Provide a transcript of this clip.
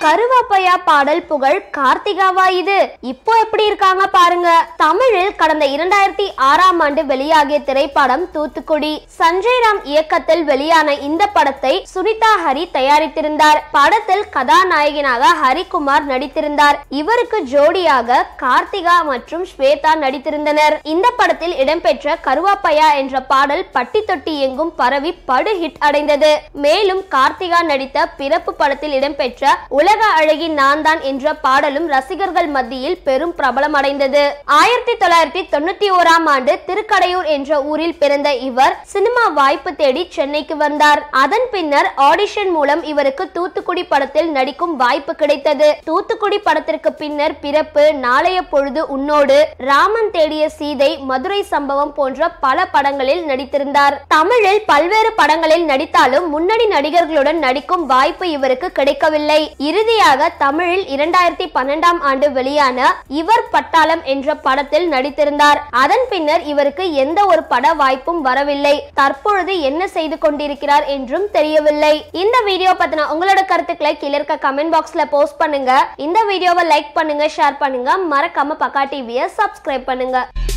கருவாப்பையா பாடல் புகழ் கார்த்திகாவா இது இப்போ எப்படி இருக்காங்க பாருங்க தமிழில் கடந்த இரண்டாயிரத்தி ஆறாம் ஆண்டு வெளியாகிய திரைப்படம் தூத்துக்குடி சஞ்சய் ராம் இயக்கத்தில் வெளியான இந்த படத்தை சுனிதா ஹரி தயாரித்திருந்தார் படத்தில் கதாநாயகனாக ஹரிகுமார் நடித்திருந்தார் இவருக்கு ஜோடியாக கார்த்திகா மற்றும் ஸ்வேதா நடித்திருந்தனர் இந்த படத்தில் இடம்பெற்ற கருவாப்பையா என்ற பாடல் பட்டி தொட்டி எங்கும் பரவி படு ஹிட் அடைந்தது மேலும் கார்த்திகா நடித்த பிறப்பு படத்தில் இடம்பெற்ற உலக அழகி நான் தான் என்ற பாடலும் ரசிகர்கள் மத்தியில் பெரும் பிரபலம் அடைந்தது ஆயிரத்தி தொள்ளாயிரத்தி தொண்ணூத்தி ஓராம் ஆண்டு திருக்கடையூர் என்ற ஊரில் பிறந்த இவர் சினிமா வாய்ப்பு தேடி சென்னைக்கு வந்தார் அதன் பின்னர் ஆடிஷன் மூலம் இவருக்கு தூத்துக்குடி படத்தில் நடிக்கும் வாய்ப்பு கிடைத்தது தூத்துக்குடி படத்திற்கு பின்னர் பிறப்பு நாளைய பொழுது உன்னோடு ராமன் தேடிய சீதை மதுரை சம்பவம் போன்ற பல படங்களில் நடித்திருந்தார் தமிழில் பல்வேறு படங்களில் நடித்தாலும் முன்னணி நடிகர்களுடன் நடிக்கும் வாய்ப்பு இவருக்கு கிடைக்கவில்லை இறுதியாக தமிழில் இரண்டாயிரத்தி பன்னெண்டாம் ஆண்டு வெளியான இவர் பட்டாளம் என்ற படத்தில் நடித்திருந்தார் அதன் பின்னர் இவருக்கு எந்த ஒரு பட வாய்ப்பும் வரவில்லை தற்பொழுது என்ன செய்து கொண்டிருக்கிறார் என்றும் தெரியவில்லை இந்த வீடியோ பத்தின உங்களோட கருத்துக்களை கீழே இருக்க கமெண்ட் பாக்ஸ்ல போஸ்ட் பண்ணுங்க இந்த வீடியோவை லைக் பண்ணுங்க ஷேர் பண்ணுங்க மறக்காம பக்கா டிவியை சப்ஸ்கிரைப் பண்ணுங்க